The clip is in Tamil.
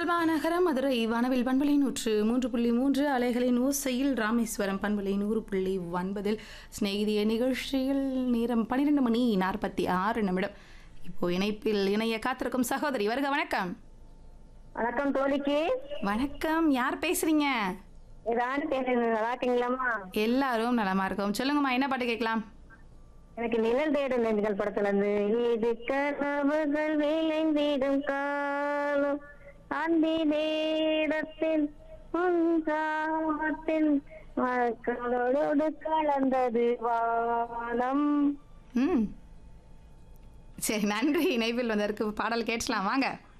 உங்கள் மாநகரம் மதுரை வானவில் பண்பலை நூற்று மூன்று புள்ளி மூன்று அலைகளின் ஓசையில் ராமேஸ்வரம் பண்பலை நூறு புள்ளி ஒன்பதில் சிநேகிதிய நிகழ்ச்சியில் நேரம் பன்னிரெண்டு மணி நாற்பத்தி ஆறு நிமிடம் இப்போ இணைப்பில் இணைய காத்திருக்கும் சகோதரி வருக வணக்கம் வணக்கம் தோழிக்கு வணக்கம் யார் பேசுறீங்க ராணி பேசுறது நல்லா இருக்கீங்களாம்மா எல்லாரும் நலமா இருக்கோம் சொல்லுங்கம்மா என்ன பாட்டு கேட்கலாம் எனக்கு நிழல் தேடும் நெஞ்சுகள் படத்துல இருந்து இது கனவுகள் விளைந்திடும் காலம் அந்த நேரத்தில் உன்சாமத்தில் மக்களோடு கலந்தது வானம் ம் சரி நன்றி இணைப்பில் வந்ததற்கு பாடல் கேட்கலாம் வாங்க